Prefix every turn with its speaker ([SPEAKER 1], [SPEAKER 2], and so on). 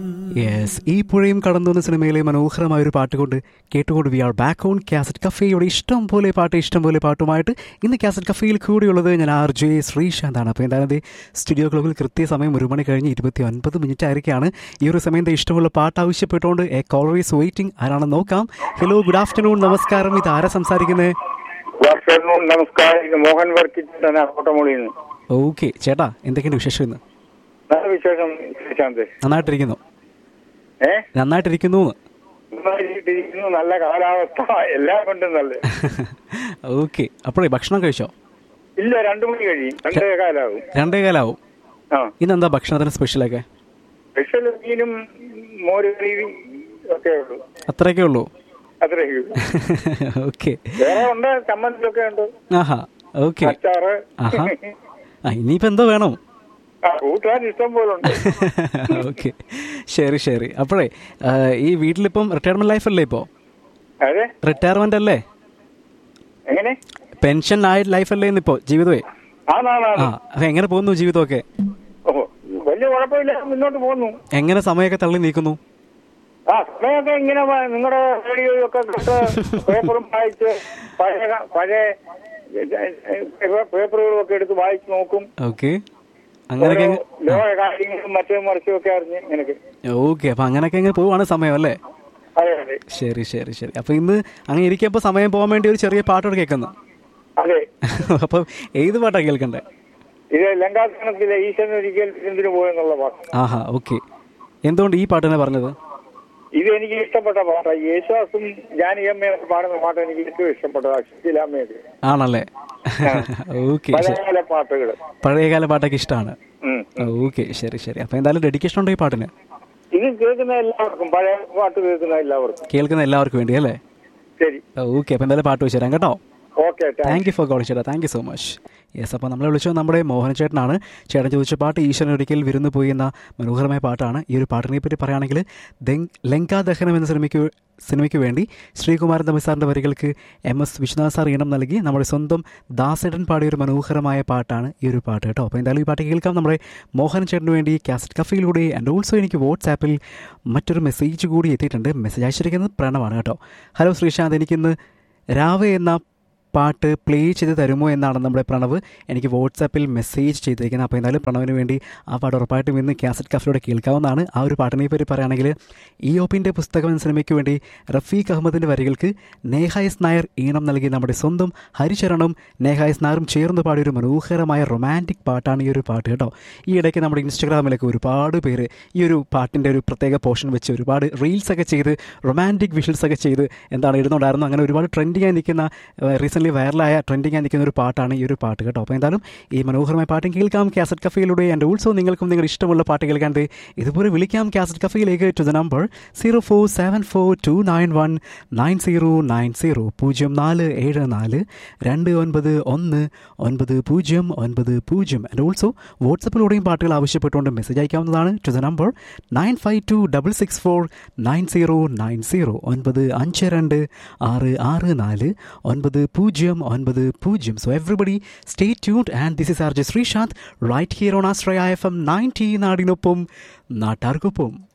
[SPEAKER 1] Yes ഈ പുഴയും കടന്നു വന്ന സിനിമയിലെ മനോഹരമായ ഒരു പാട്ട് കൊണ്ട് കേട്ടുകൊണ്ട് we are back on cassette കഫേയുടെ ഇഷ്ടം പോലെ പാട്ട് ഇഷ്ടം പോലെ പാട്ടുമായിട്ട് ഇന്ന് കാസറ്റ് കഫേയിൽ കൂടിയുള്ളത് ഞാൻ ആർ ജെ ശ്രീശാന്താണ് അപ്പോൾ എന്തായാലും സ്റ്റുഡിയോ ക്ലബിൽ കൃത്യസമയം ഒരു മണി കഴിഞ്ഞ് ഇരുപത്തി ഒൻപത് മിനിറ്റ് ആയിരിക്കുകയാണ് ഈ ഒരു സമയത്ത് ഇഷ്ടമുള്ള പാട്ട് ആവശ്യപ്പെട്ടുകൊണ്ട് എ കോളർ ഈസ് വെയിറ്റിംഗ് ആരാണെന്ന് നോക്കാം ഹലോ ഗുഡ് ആഫ്റ്റർനൂൺ നമസ്കാരം ഇത് ആരാ സംസാരിക്കുന്നത്
[SPEAKER 2] ഗുഡ് ആഫ്റ്റർനൂൺ നമസ്കാരം ഇത് മോഹൻ വർക്കിച്ചാണ് കോട്ടമുളിയിൽ നിന്ന്
[SPEAKER 1] ഓക്കെ ചേട്ടാ എന്തൊക്കെയുണ്ട് വിശേഷം ഇന്ന്
[SPEAKER 2] നല്ല വിശേഷം ശ്രീശാന്ത്
[SPEAKER 1] നന്നായിട്ടിരിക്കുന്നു
[SPEAKER 2] ഏ
[SPEAKER 1] നന്നായിട്ടിരിക്കുന്നു എന്ന്.
[SPEAKER 2] നന്നായിട്ടിരിക്കുന്നു നല്ല കാലാവസ്ഥ എല്ലാം കൊണ്ടും നല്ല
[SPEAKER 1] ഓക്കെ അപ്പോഴേ ഭക്ഷണം കഴിച്ചോ
[SPEAKER 2] ഇല്ല രണ്ടു മണി കഴിയും രണ്ടേ കാലാവും
[SPEAKER 1] രണ്ടേ കാലാവും
[SPEAKER 2] ആ
[SPEAKER 1] ഇന്നെന്താ ഭക്ഷണത്തിന് സ്പെഷ്യലൊക്കെ
[SPEAKER 2] സ്പെഷ്യൽ മീനും മോരുകറി ഒക്കെ ഉള്ളൂ
[SPEAKER 1] അത്രയൊക്കെ ഉള്ളൂ
[SPEAKER 2] അത്രേ ഉള്ളൂ
[SPEAKER 1] ഓക്കെ
[SPEAKER 2] വേറെ ഉണ്ട് ചമ്മന്തിയൊക്കെ ഉണ്ട്
[SPEAKER 1] ആഹാ ഓക്കെ
[SPEAKER 2] അച്ചാറ്
[SPEAKER 1] ആഹാ ആ ഇനിയിപ്പോ എന്തോ വേണം
[SPEAKER 2] ആ കൂട്ടുകാർ ഇഷ്ടം പോലെ ഉണ്ട്
[SPEAKER 1] ഓക്കെ ശരി ശരി അപ്പോഴേ ആ, ഈ വീട്ടിലിപ്പം റിട്ടയർമെന്റ് ലൈഫ് അല്ലേ ഇപ്പോ
[SPEAKER 2] അതെ
[SPEAKER 1] റിട്ടയർമെന്റ് അല്ലേ
[SPEAKER 2] എങ്ങനെ
[SPEAKER 1] പെൻഷൻ ആയ ലൈഫ് അല്ലേ ഇന്നിപ്പോ ജീവിതമേ
[SPEAKER 2] ആണാണ്
[SPEAKER 1] ആ അപ്പൊ എങ്ങനെ പോകുന്നു ജീവിതമൊക്കെ
[SPEAKER 2] ഓ വലിയ കുഴപ്പമില്ല മുന്നോട്ട് പോകുന്നു
[SPEAKER 1] എങ്ങനെ സമയമൊക്കെ തള്ളി നീക്കുന്നു
[SPEAKER 2] ആ സമയമൊക്കെ ഇങ്ങനെ വ- നിങ്ങളുടെ റേഡിയോയൊക്കെ കേട്ട് പേപ്പറും വായിച്ച് പഴയ ക- പഴയ പേപ്പറുകളൊക്കെ എടുത്ത് വായിച്ച് നോക്കും
[SPEAKER 1] ഓക്കെ അങ്ങനെയൊക്കെ
[SPEAKER 2] ഓരോ ലോക കാര്യങ്ങളും മറ്റും മറിച്ചും ഒക്കെ അറിഞ്ഞ് എനിക്ക്
[SPEAKER 1] ഓക്കെ അപ്പൊ അങ്ങനെയൊക്കെ എങ്ങനെ പോവാണ് സമയം അല്ലേ
[SPEAKER 2] അതെ അതെ
[SPEAKER 1] ശരി ശരി ശരി അപ്പൊ ഇന്ന് അങ്ങനെ ഇരിക്കുമ്പോ സമയം പോകാൻ വേണ്ടി ഒരു ചെറിയ പാട്ടോട് കേൾക്കുന്നു
[SPEAKER 2] അതെ
[SPEAKER 1] അപ്പൊ ഏത് പാട്ടാ കേൾക്കണ്ടേ
[SPEAKER 2] ഇത് ലങ്കാസനത്തിലെ ഈശ്വരൻ ഒരിക്കൽ എന്തിനു പോയെന്നുള്ള പാട്ട്
[SPEAKER 1] ആഹാ ഓക്കെ എന്തുകൊണ്ട് ഈ പാട്ട് തന്നെ പറഞ്ഞത്
[SPEAKER 2] ഇത് എനിക്ക് ഇഷ്ടപ്പെട്ട പാട്ടാണ് യേശുദാസും ജാനകിയമ്മയൊക്കെ പാടുന്ന പാട്ട് എനിക്ക് ഏറ്റവും ഇഷ്ടപ്പെട്ടത് അക്ഷത്തിലാമ്മയൊക്കെ
[SPEAKER 1] ആണല്ലേ ഓക്കെ
[SPEAKER 2] പലകാല പാട്ടുകൾ
[SPEAKER 1] പഴയകാല പാട്ടൊക്കെ ഇഷ്ടമാണ്
[SPEAKER 2] ഉം.
[SPEAKER 1] ഓക്കെ ശരി ശരി അപ്പൊ എന്തായാലും ഡെഡിക്കേഷൻ ഉണ്ടോ ഈ പാട്ടിന്
[SPEAKER 2] ഇത് കേൾക്കുന്ന എല്ലാവർക്കും പഴയ പാട്ട് കേൾക്കുന്ന എല്ലാവർക്കും
[SPEAKER 1] കേൾക്കുന്ന എല്ലാവർക്കും വേണ്ടി അല്ലേ
[SPEAKER 2] ശരി
[SPEAKER 1] ഓക്കെ അപ്പൊ എന്തായാലും പാട്ട് വെച്ച് തരാം കേട്ടോ
[SPEAKER 2] okay thank
[SPEAKER 1] thank you for calling ചേട്ടാ thank you so much yes അപ്പോൾ നമ്മളെ വിളിച്ചത് നമ്മുടെ മോഹൻ ചേട്ടനാണ് ചേട്ടൻ ചോദിച്ച പാട്ട് ഈശ്വരൻ ഒരിക്കൽ വിരുന്ന് പോയി എന്ന മനോഹരമായ പാട്ടാണ് ഈ ഒരു പാട്ടിനെ പറ്റി പറയുകയാണെങ്കിൽ ദെങ് ലങ്കാദഹനം എന്ന സിനിമയ്ക്ക് സിനിമയ്ക്ക് വേണ്ടി ശ്രീകുമാരൻ തമ്പി സാറിൻ്റെ വരികൾക്ക് എം എസ് വിശ്വനാഥ് സാർ ഈണം നൽകി നമ്മുടെ സ്വന്തം ദാസേട്ടൻ പാടിയ ഒരു മനോഹരമായ പാട്ടാണ് ഈ ഒരു പാട്ട് കേട്ടോ അപ്പോൾ എന്തായാലും ഈ പാട്ട് കേൾക്കാം നമ്മുടെ മോഹൻ ചേട്ടന് വേണ്ടി കാസറ്റ് കഫയിലൂടെ ആൻഡ് ഓൾസോ എനിക്ക് വാട്സാപ്പിൽ മറ്റൊരു മെസ്സേജ് കൂടി എത്തിയിട്ടുണ്ട് മെസ്സേജ് അയച്ചിരിക്കുന്നത് പ്രണവാണ് കേട്ടോ ഹലോ ശ്രീശാന്ത് എനിക്കിന്ന് രാവെ എന്ന പാട്ട് പ്ലേ ചെയ്ത് തരുമോ എന്നാണ് നമ്മുടെ പ്രണവ് എനിക്ക് വാട്സാപ്പിൽ മെസ്സേജ് ചെയ്തിരിക്കുന്നത് അപ്പോൾ എന്തായാലും പ്രണവിന് വേണ്ടി ആ പാട്ട് ഉറപ്പായിട്ടും ഇന്ന് കാസറ്റ് കഫിലൂടെ കേൾക്കാവുന്നതാണ് ആ ഒരു പാട്ടിനെ പറ്റി പറയുകയാണെങ്കിൽ ഈ ഒപ്പിൻ്റെ പുസ്തകം എന്ന സിനിമയ്ക്ക് വേണ്ടി റഫീഖ് അഹമ്മദിൻ്റെ വരികൾക്ക് നേഹായസ് നായർ ഈണം നൽകി നമ്മുടെ സ്വന്തം ഹരിചരണും നേഹായസ് നായറും ചേർന്ന് പാടിയ ഒരു മനോഹരമായ റൊമാൻറ്റിക് പാട്ടാണ് ഈ ഒരു പാട്ട് കേട്ടോ ഈ ഇടയ്ക്ക് നമ്മുടെ ഇൻസ്റ്റഗ്രാമിലൊക്കെ ഒരുപാട് പേര് ഈ ഒരു പാട്ടിൻ്റെ ഒരു പ്രത്യേക പോർഷൻ വെച്ച് ഒരുപാട് റീൽസ് ഒക്കെ ചെയ്ത് റൊമാൻറ്റിക് വിഷ്വൽസ് ഒക്കെ ചെയ്ത് എന്താണ് ഇടുന്നുണ്ടായിരുന്നു അങ്ങനെ ഒരുപാട് ട്രെൻഡിങ് ആയി നിൽക്കുന്ന റീസെൻ്റ്ലി വൈറലായ ട്രെൻഡിങ് ആയി നിൽക്കുന്ന ഒരു പാട്ടാണ് ഈ ഒരു പാട്ട് കേട്ടോ അപ്പോൾ എന്തായാലും ഈ മനോഹരമായ പാട്ടും കേൾക്കാം കാസറ്റ് കഫയിലൂടെ ആൻഡ് ഓൾസോ നിങ്ങൾക്കും നിങ്ങളുടെ ഇഷ്ടമുള്ള പാട്ട് കേൾക്കാൻ ദേ ഇതുപോലെ വിളിക്കാം കാസറ്റ് കഫയിലേക്ക് to the number zero four seven four two nine one nine zero nine zero പൂജ്യം നാല് ഏഴ് നാല് രണ്ട് ഒൻപത് ഒന്ന് ഒൻപത് പൂജ്യം ഒൻപത് പൂജ്യം ആൻഡ് ഓൾസോ വാട്സപ്പിലൂടെയും പാട്ടുകൾ ആവശ്യപ്പെട്ടുകൊണ്ട് മെസ്സേജ് അയക്കാവുന്നതാണ് to the number nine five two double six four nine zero nine zero ഒൻപത് അഞ്ച് രണ്ട് ആറ് ആറ് നാല് ഒൻപത് പൂജ്യം ഒൻപത് പൂജ്യം so everybody stay tuned and this is R J Sreesanth right here on Astra FM ninety നയൻറ്റി നാടിനൊപ്പം നാട്ടാർക്കൊപ്പം